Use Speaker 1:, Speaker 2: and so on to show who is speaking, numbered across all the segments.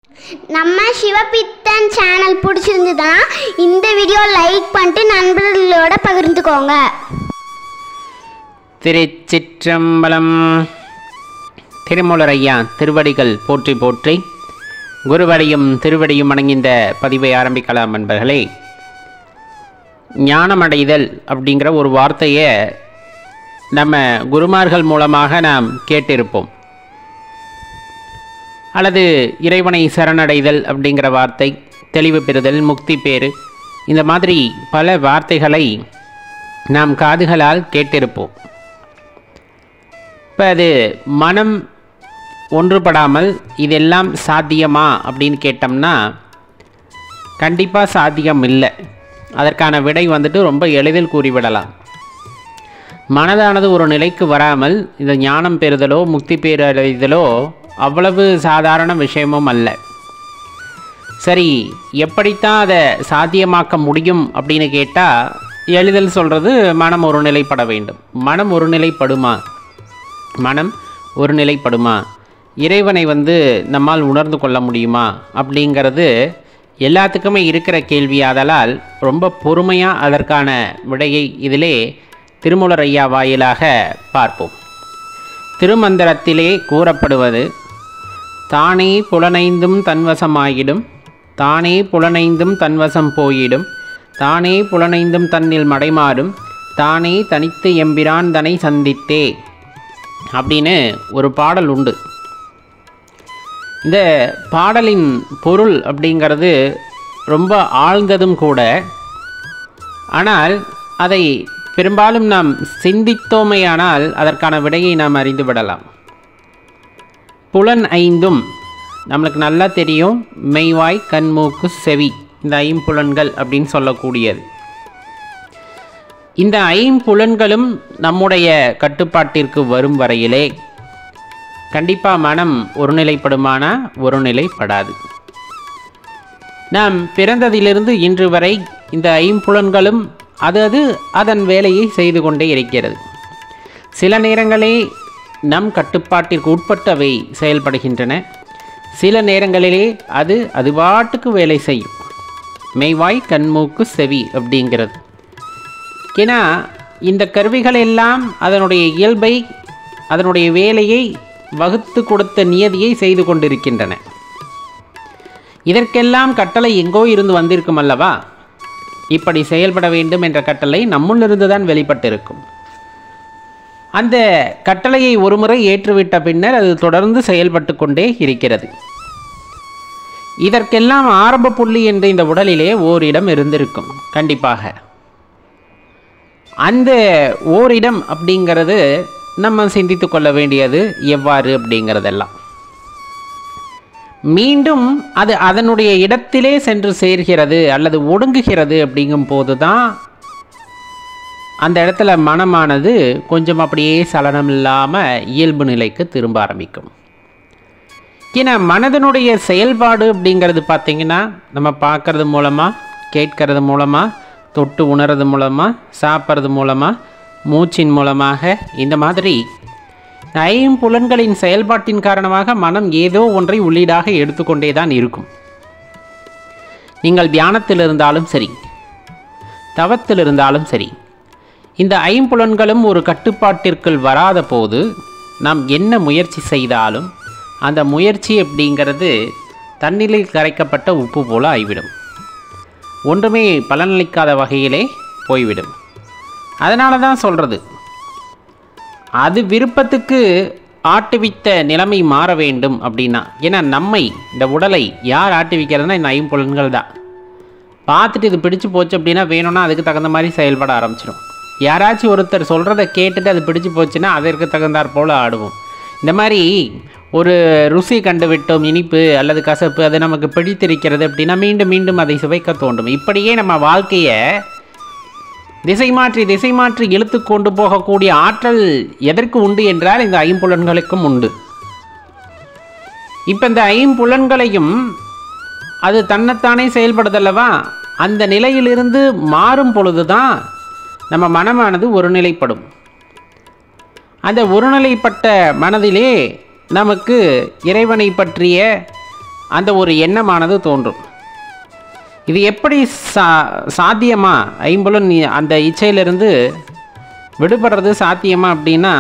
Speaker 1: நம்ம சிவபித்தன் சேனல் பிடிச்சிருந்ததுன்னா இந்த வீடியோ லைக் பண்ணிட்டு நண்பர்களோட பகிர்ந்துக்கோங்க
Speaker 2: திருச்சிற்றம்பலம் திருமூலர் ஐயா திருவடிகள் போற்றி போற்றி குருவடியும் திருவடியும் அடங்கிந்த பதிவை ஆரம்பிக்கலாம் நண்பர்களே ஞானமடைதல் அப்படிங்கிற ஒரு வார்த்தையை நம்ம குருமார்கள் மூலமாக நாம் கேட்டிருப்போம் அல்லது இறைவனை சரணடைதல் அப்படிங்கிற வார்த்தை தெளிவு பெறுதல் முக்தி பேறு இந்த மாதிரி பல வார்த்தைகளை நாம் காதுகளால் கேட்டிருப்போம் இப்போ அது மனம் ஒன்றுபடாமல் இதெல்லாம் சாத்தியமா அப்படின்னு கேட்டோம்னா கண்டிப்பாக சாத்தியம் இல்லை அதற்கான விடை வந்துட்டு ரொம்ப எளிதில் கூறிவிடலாம் மனதானது ஒரு நிலைக்கு வராமல் இந்த ஞானம் பெறுதலோ முக்தி பெறுதலோ அவ்வளவு சாதாரண விஷயமும் அல்ல சரி எப்படித்தான் அதை சாத்தியமாக்க முடியும் அப்படின்னு கேட்டால் எளிதில் சொல்கிறது மனம் ஒருநிலைப்பட வேண்டும் மனம் ஒருநிலைப்படுமா மனம் ஒருநிலைப்படுமா இறைவனை வந்து நம்மால் உணர்ந்து கொள்ள முடியுமா அப்படிங்கிறது எல்லாத்துக்குமே இருக்கிற கேள்வி ஆதலால் ரொம்ப பொறுமையாக அதற்கான விடையை இதிலே திருமூலர் ஐயா வாயிலாக பார்ப்போம் திருமந்திரத்திலே கூறப்படுவது தானே புலனைந்தும் தன்வசமாயிடும் தானே புலனைந்தும் தன்வசம் போயிடும் தானே புலனைந்தும் தன்னில் மடைமாறும் தானே தனித்து எம்பிரான் தனை சந்தித்தே அப்படின்னு ஒரு பாடல் உண்டு இந்த பாடலின் பொருள் அப்படிங்கிறது ரொம்ப ஆழ்ந்ததும் கூட ஆனால் அதை பெரும்பாலும் நாம் சிந்தித்தோமையானால் அதற்கான விடையை நாம் அறிந்து விடலாம் புலன் ஐந்தும் நம்மளுக்கு நல்லா தெரியும் மெய்வாய் கண்மூக்கு செவி இந்த ஐம்புலன்கள் அப்படின்னு சொல்லக்கூடியது இந்த ஐம்புலன்களும் நம்முடைய கட்டுப்பாட்டிற்கு வரும் வரையிலே கண்டிப்பாக மனம் ஒருநிலைப்படுமானா ஒருநிலைப்படாது நாம் பிறந்ததிலிருந்து இன்று வரை இந்த ஐம்புலன்களும் அது அது அதன் வேலையை செய்து கொண்டே இருக்கிறது சில நேரங்களே நம் கட்டுப்பாட்டிற்கு உட்பட்டவை செயல்படுகின்றன சில நேரங்களிலே அது அது பாட்டுக்கு வேலை செய்யும் மெய்வாய் கண்மூக்கு செவி அப்படிங்கிறது ஏன்னா இந்த கருவிகள் எல்லாம் அதனுடைய இயல்பை அதனுடைய வேலையை வகுத்து கொடுத்த நியதியை செய்து கொண்டிருக்கின்றன இதற்கெல்லாம் கட்டளை எங்கோ இருந்து வந்திருக்கும் அல்லவா இப்படி செயல்பட வேண்டும் என்ற கட்டளை நம்முள்ளிருந்து தான் வெளிப்பட்டிருக்கும் அந்த கட்டளையை ஒருமுறை ஏற்றுவிட்ட பின்னர் அது தொடர்ந்து செயல்பட்டு கொண்டே இருக்கிறது இதற்கெல்லாம் ஆரம்ப புள்ளி என்ற இந்த உடலிலே ஓரிடம் இருந்திருக்கும் கண்டிப்பாக அந்த ஓரிடம் அப்படிங்கிறது நம்ம சிந்தித்து கொள்ள வேண்டியது எவ்வாறு அப்படிங்கிறதெல்லாம் மீண்டும் அது அதனுடைய இடத்திலே சென்று சேர்கிறது அல்லது ஒடுங்குகிறது அப்படிங்கும் போது தான் அந்த இடத்துல மனமானது கொஞ்சம் அப்படியே சலனம் இல்லாமல் இயல்பு நிலைக்கு திரும்ப ஆரம்பிக்கும் ஏன்னா மனதனுடைய செயல்பாடு அப்படிங்கிறது பார்த்திங்கன்னா நம்ம பார்க்கறது மூலமாக கேட்கறது மூலமாக தொட்டு உணர்றது மூலமாக சாப்பிட்றது மூலமாக மூச்சின் மூலமாக இந்த மாதிரி ஐம்புலன்களின் செயல்பாட்டின் காரணமாக மனம் ஏதோ ஒன்றை உள்ளீடாக எடுத்துக்கொண்டே தான் இருக்கும் நீங்கள் தியானத்தில் இருந்தாலும் சரி தவத்தில் இருந்தாலும் சரி இந்த ஐம்புலன்களும் ஒரு கட்டுப்பாட்டிற்குள் வராத போது நாம் என்ன முயற்சி செய்தாலும் அந்த முயற்சி அப்படிங்கிறது தண்ணீரில் கரைக்கப்பட்ட உப்பு போல ஆகிவிடும் ஒன்றுமே பலனளிக்காத வகையிலே போய்விடும் அதனால தான் சொல்கிறது அது விருப்பத்துக்கு ஆட்டுவித்த நிலைமை மாற வேண்டும் அப்படின்னா ஏன்னா நம்மை இந்த உடலை யார் ஆட்டுவிக்கிறதுனா இந்த ஐம்புலன்கள் தான் பார்த்துட்டு இது பிடிச்சு போச்சு அப்படின்னா வேணும்னா அதுக்கு தகுந்த மாதிரி செயல்பட ஆரம்பிச்சிடும் யாராச்சும் ஒருத்தர் சொல்கிறத கேட்டுட்டு அது பிடிச்சு போச்சுன்னா அதற்கு தகுந்தாற் போல் ஆடுவோம் இந்த மாதிரி ஒரு ருசி கண்டு விட்டோம் இனிப்பு அல்லது கசப்பு அது நமக்கு பிடித்திருக்கிறது அப்படின்னா மீண்டும் மீண்டும் அதை சுவைக்க தோண்டும் இப்படியே நம்ம வாழ்க்கையை திசை மாற்றி திசை மாற்றி இழுத்து கொண்டு போகக்கூடிய ஆற்றல் எதற்கு உண்டு என்றால் இந்த ஐம்புலன்களுக்கும் உண்டு இப்போ இந்த ஐம்புலன்களையும் அது தன்னைத்தானே செயல்படுதல்லவா அந்த நிலையிலிருந்து மாறும் பொழுது தான் நம்ம மனமானது ஒருநிலைப்படும் அந்த ஒருநிலைப்பட்ட மனதிலே நமக்கு இறைவனை பற்றிய அந்த ஒரு எண்ணமானது தோன்றும் இது எப்படி சா சாத்தியமா ஐம்புலன் இ- அந்த இச்சையிலிருந்து விடுபடுறது சாத்தியமா அப்படின்னா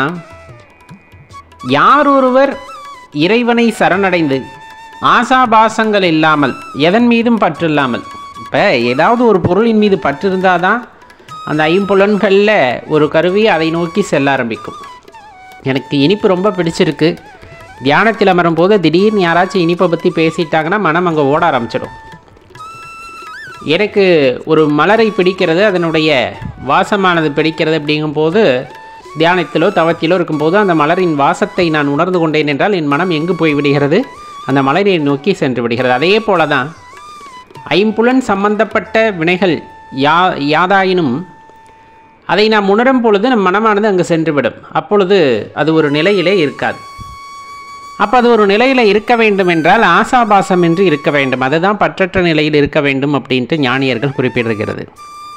Speaker 2: யார் ஒருவர் இறைவனை சரணடைந்து ஆசாபாசங்கள் இல்லாமல் எதன் மீதும் பற்று இல்லாமல் இப்போ ஏதாவது ஒரு பொருளின் மீது பற்று இருந்தால் தான் அந்த ஐம்புலன்களில் ஒரு கருவி அதை நோக்கி செல்ல ஆரம்பிக்கும் எனக்கு இனிப்பு ரொம்ப பிடிச்சிருக்கு தியானத்தில் அமரும் போது திடீர்னு யாராச்சும் இனிப்பை பற்றி பேசிட்டாங்கன்னா மனம் அங்கே ஓட ஆரம்பிச்சிடும் எனக்கு ஒரு மலரை பிடிக்கிறது அதனுடைய வாசமானது பிடிக்கிறது அப்படிங்கும்போது தியானத்திலோ தவத்திலோ இருக்கும்போது அந்த மலரின் வாசத்தை நான் உணர்ந்து கொண்டேன் என்றால் என் மனம் எங்கு போய் விடுகிறது அந்த மலரை நோக்கி சென்று விடுகிறது அதே போல தான் ஐம்புலன் சம்பந்தப்பட்ட வினைகள் யா யாதாயினும் அதை நாம் உணரும் பொழுது நம் மனமானது அங்கு சென்றுவிடும் அப்பொழுது அது ஒரு நிலையிலே இருக்காது அப்போ அது ஒரு நிலையில் இருக்க வேண்டும் என்றால் ஆசாபாசம் என்று இருக்க வேண்டும் அதுதான் பற்றற்ற நிலையில் இருக்க வேண்டும் அப்படின்ட்டு ஞானியர்கள் குறிப்பிடுகிறது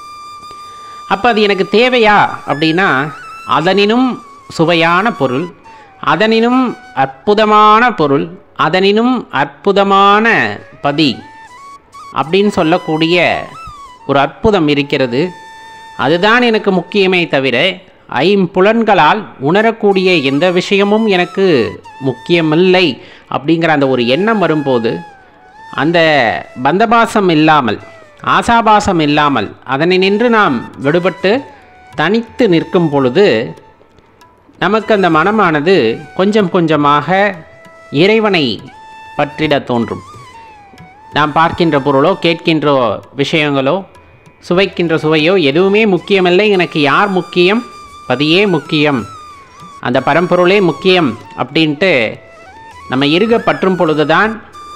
Speaker 2: அப்போ அது எனக்கு தேவையா அப்படின்னா அதனினும் சுவையான பொருள் அதனினும் அற்புதமான பொருள் அதனினும் அற்புதமான பதி அப்படின்னு சொல்லக்கூடிய ஒரு அற்புதம் இருக்கிறது அதுதான் எனக்கு முக்கியமே தவிர ஐம்புலன்களால் உணரக்கூடிய எந்த விஷயமும் எனக்கு முக்கியமில்லை அப்படிங்கிற அந்த ஒரு எண்ணம் வரும்போது அந்த பந்தபாசம் இல்லாமல் ஆசாபாசம் இல்லாமல் அதனை நின்று நாம் விடுபட்டு தனித்து நிற்கும் பொழுது நமக்கு அந்த மனமானது கொஞ்சம் கொஞ்சமாக இறைவனை பற்றிட தோன்றும் நாம் பார்க்கின்ற பொருளோ கேட்கின்ற விஷயங்களோ சுவைக்கின்ற சுவையோ எதுவுமே முக்கியமில்லை எனக்கு யார் முக்கியம் பதியே முக்கியம் அந்த பரம்பொருளே முக்கியம் அப்படின்ட்டு நம்ம இருக பற்றும் பொழுதுதான்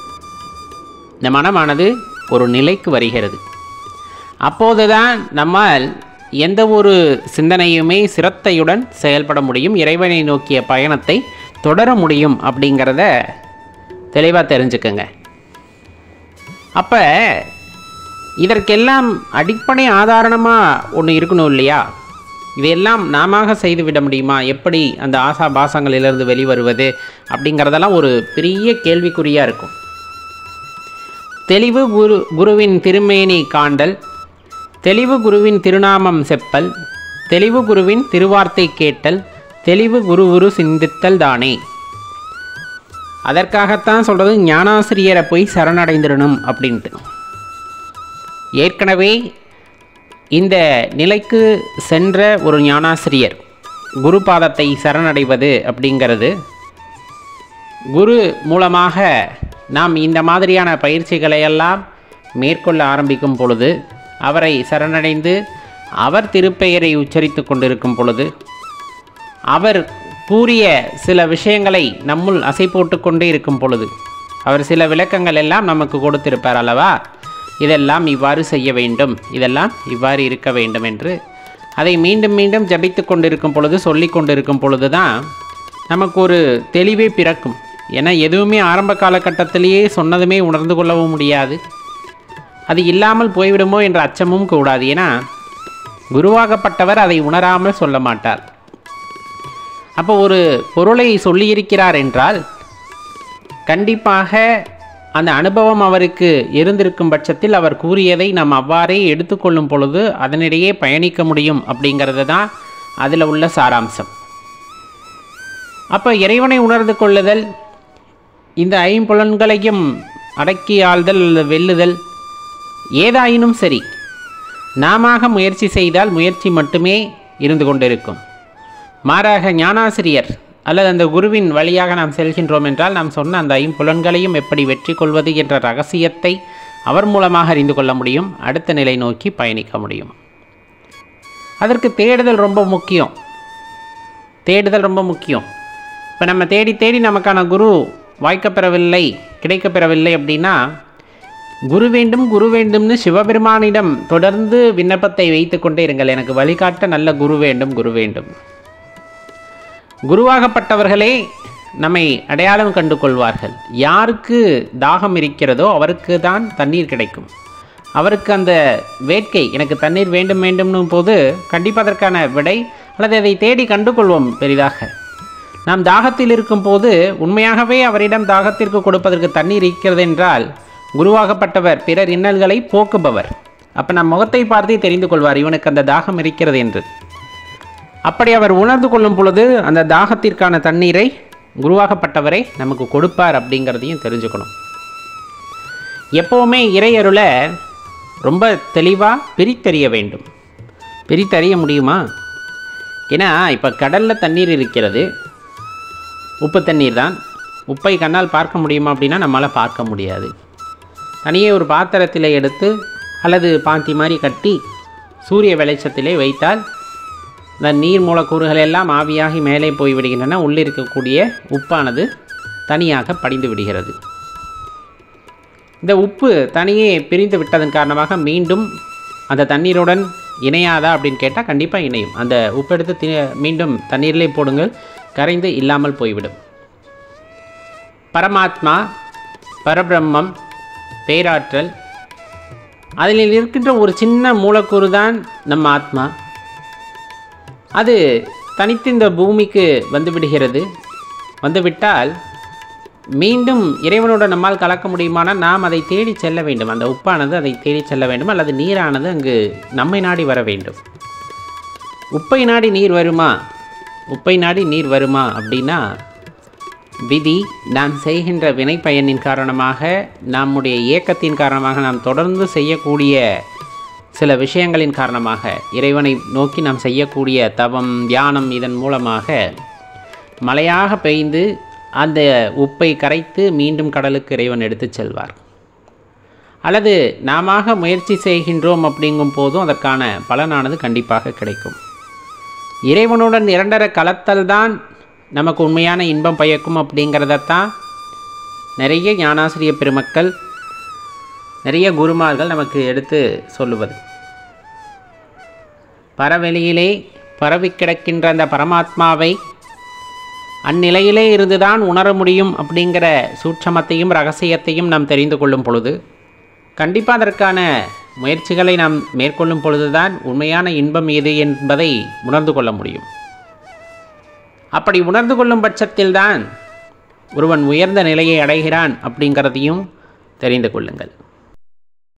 Speaker 2: இந்த மனமானது ஒரு நிலைக்கு வருகிறது அப்போதுதான் நம்மால் எந்த ஒரு சிந்தனையுமே சிரத்தையுடன் செயல்பட முடியும் இறைவனை நோக்கிய பயணத்தை தொடர முடியும் அப்படிங்கிறத தெளிவாக தெரிஞ்சுக்கங்க அப்போ இதற்கெல்லாம் அடிப்படை ஆதாரணமாக ஒன்று இருக்கணும் இல்லையா இதையெல்லாம் நாம செய்து விட முடியுமா எப்படி அந்த ஆசா பாசங்களிலிருந்து வெளிவருவது அப்படிங்கிறதெல்லாம் ஒரு பெரிய கேள்விக்குறியாக இருக்கும் தெளிவு குரு குருவின் திருமேனி காண்டல் தெளிவு குருவின் திருநாமம் செப்பல் தெளிவு குருவின் திருவார்த்தை கேட்டல் தெளிவு குரு குரு சிந்தித்தல் தானே அதற்காகத்தான் சொல்கிறது ஞானாசிரியரை போய் சரணடைந்திடணும் அப்படின்ட்டு ஏற்கனவே இந்த நிலைக்கு சென்ற ஒரு ஞானாசிரியர் குரு பாதத்தை சரணடைவது அப்படிங்கிறது குரு மூலமாக நாம் இந்த மாதிரியான பயிற்சிகளை எல்லாம் மேற்கொள்ள ஆரம்பிக்கும் பொழுது அவரை சரணடைந்து அவர் திருப்பெயரை உச்சரித்து கொண்டிருக்கும் பொழுது அவர் கூறிய சில விஷயங்களை நம்முள் அசை போட்டு கொண்டே இருக்கும் பொழுது அவர் சில விளக்கங்கள் எல்லாம் நமக்கு கொடுத்திருப்பார் அல்லவா இதெல்லாம் இவ்வாறு செய்ய வேண்டும் இதெல்லாம் இவ்வாறு இருக்க வேண்டும் என்று அதை மீண்டும் மீண்டும் ஜபித்து கொண்டிருக்கும் பொழுது சொல்லி கொண்டிருக்கும் பொழுது தான் நமக்கு ஒரு தெளிவே பிறக்கும் ஏன்னா எதுவுமே ஆரம்ப காலகட்டத்திலேயே சொன்னதுமே உணர்ந்து கொள்ளவும் முடியாது அது இல்லாமல் போய்விடுமோ என்ற அச்சமும் கூடாது ஏன்னா குருவாகப்பட்டவர் அதை உணராமல் சொல்ல மாட்டார் அப்போ ஒரு பொருளை சொல்லியிருக்கிறார் என்றால் கண்டிப்பாக அந்த அனுபவம் அவருக்கு இருந்திருக்கும் பட்சத்தில் அவர் கூறியதை நாம் அவ்வாறே எடுத்துக்கொள்ளும் பொழுது அதனிடையே பயணிக்க முடியும் அப்படிங்கிறது தான் அதில் உள்ள சாராம்சம் அப்போ இறைவனை உணர்ந்து கொள்ளுதல் இந்த ஐம்புலன்களையும் அடக்கி ஆள்தல் அல்லது வெல்லுதல் ஏதாயினும் சரி நாம முயற்சி செய்தால் முயற்சி மட்டுமே இருந்து கொண்டிருக்கும் மாறாக ஞானாசிரியர் அல்லது அந்த குருவின் வழியாக நாம் செல்கின்றோம் என்றால் நாம் சொன்ன அந்த ஐம்புலன்களையும் எப்படி வெற்றி கொள்வது என்ற ரகசியத்தை அவர் மூலமாக அறிந்து கொள்ள முடியும் அடுத்த நிலை நோக்கி பயணிக்க முடியும் அதற்கு தேடுதல் ரொம்ப முக்கியம் தேடுதல் ரொம்ப முக்கியம் இப்போ நம்ம தேடி தேடி நமக்கான குரு வாய்க்கப்பெறவில்லை கிடைக்கப்பெறவில்லை அப்படின்னா குரு வேண்டும் குரு வேண்டும்னு சிவபெருமானிடம் தொடர்ந்து விண்ணப்பத்தை வைத்து கொண்டே இருங்கள் எனக்கு வழிகாட்ட நல்ல குரு வேண்டும் குரு வேண்டும் குருவாகப்பட்டவர்களே நம்மை அடையாளம் கண்டு கொள்வார்கள் யாருக்கு தாகம் இருக்கிறதோ அவருக்கு தான் தண்ணீர் கிடைக்கும் அவருக்கு அந்த வேட்கை எனக்கு தண்ணீர் வேண்டும் வேண்டும்னும் போது கண்டிப்பாக அதற்கான விடை அல்லது அதை தேடி கண்டு கொள்வோம் பெரிதாக நாம் தாகத்தில் இருக்கும்போது உண்மையாகவே அவரிடம் தாகத்திற்கு கொடுப்பதற்கு தண்ணீர் இருக்கிறது என்றால் குருவாகப்பட்டவர் பிறர் இன்னல்களை போக்குபவர் அப்போ நம் முகத்தை பார்த்தே தெரிந்து கொள்வார் இவனுக்கு அந்த தாகம் இருக்கிறது என்று அப்படி அவர் உணர்ந்து கொள்ளும் பொழுது அந்த தாகத்திற்கான தண்ணீரை குருவாகப்பட்டவரை நமக்கு கொடுப்பார் அப்படிங்கிறதையும் தெரிஞ்சுக்கணும் எப்போவுமே இறையருளை ரொம்ப தெளிவாக பிரித்தறிய வேண்டும் பிரித்தறிய முடியுமா ஏன்னா இப்போ கடலில் தண்ணீர் இருக்கிறது உப்பு தண்ணீர் தான் உப்பை கண்ணால் பார்க்க முடியுமா அப்படின்னா நம்மளால் பார்க்க முடியாது தனியே ஒரு பாத்திரத்தில் எடுத்து அல்லது பாத்தி மாதிரி கட்டி சூரிய வெளிச்சத்திலே வைத்தால் இந்த நீர் மூலக்கூறுகள் எல்லாம் ஆவியாகி மேலே போய் விடுகின்றன உள்ளே இருக்கக்கூடிய உப்பானது தனியாக படிந்து விடுகிறது இந்த உப்பு தனியே பிரிந்து விட்டதன் காரணமாக மீண்டும் அந்த தண்ணீருடன் இணையாதா அப்படின்னு கேட்டால் கண்டிப்பாக இணையும் அந்த உப்பு எடுத்து தி மீண்டும் தண்ணீரிலே போடுங்கள் கரைந்து இல்லாமல் போய்விடும் பரமாத்மா பரபிரம்மம் பேராற்றல் அதில் இருக்கின்ற ஒரு சின்ன மூலக்கூறு தான் நம்ம ஆத்மா அது தனித்து இந்த பூமிக்கு வந்து விடுகிறது வந்துவிட்டால் மீண்டும் இறைவனோட நம்மால் கலக்க முடியுமானால் நாம் அதை தேடி செல்ல வேண்டும் அந்த உப்பானது அதை தேடி செல்ல வேண்டும் அல்லது நீரானது அங்கு நம்மை நாடி வர வேண்டும் உப்பை நாடி நீர் வருமா உப்பை நாடி நீர் வருமா அப்படின்னா விதி நாம் செய்கின்ற வினை பயனின் காரணமாக நம்முடைய இயக்கத்தின் காரணமாக நாம் தொடர்ந்து செய்யக்கூடிய சில விஷயங்களின் காரணமாக இறைவனை நோக்கி நாம் செய்யக்கூடிய தவம் தியானம் இதன் மூலமாக மழையாக பெய்ந்து அந்த உப்பை கரைத்து மீண்டும் கடலுக்கு இறைவன் எடுத்துச் செல்வார் அல்லது நாம முயற்சி செய்கின்றோம் அப்படிங்கும் போதும் அதற்கான பலனானது கண்டிப்பாக கிடைக்கும் இறைவனுடன் இரண்டர கலத்தல் தான் நமக்கு உண்மையான இன்பம் பயக்கும் அப்படிங்கிறதத்தான் நிறைய ஞானாசிரிய பெருமக்கள் நிறைய குருமார்கள் நமக்கு எடுத்து சொல்லுவது பரவெளியிலே பரவி கிடக்கின்ற அந்த பரமாத்மாவை அந்நிலையிலே இருந்துதான் உணர முடியும் அப்படிங்கிற சூட்சமத்தையும் ரகசியத்தையும் நாம் தெரிந்து கொள்ளும் பொழுது கண்டிப்பாக அதற்கான முயற்சிகளை நாம் மேற்கொள்ளும் பொழுதுதான் உண்மையான இன்பம் எது என்பதை உணர்ந்து கொள்ள முடியும் அப்படி உணர்ந்து கொள்ளும் பட்சத்தில்தான் ஒருவன் உயர்ந்த நிலையை அடைகிறான் அப்படிங்கிறதையும் தெரிந்து கொள்ளுங்கள்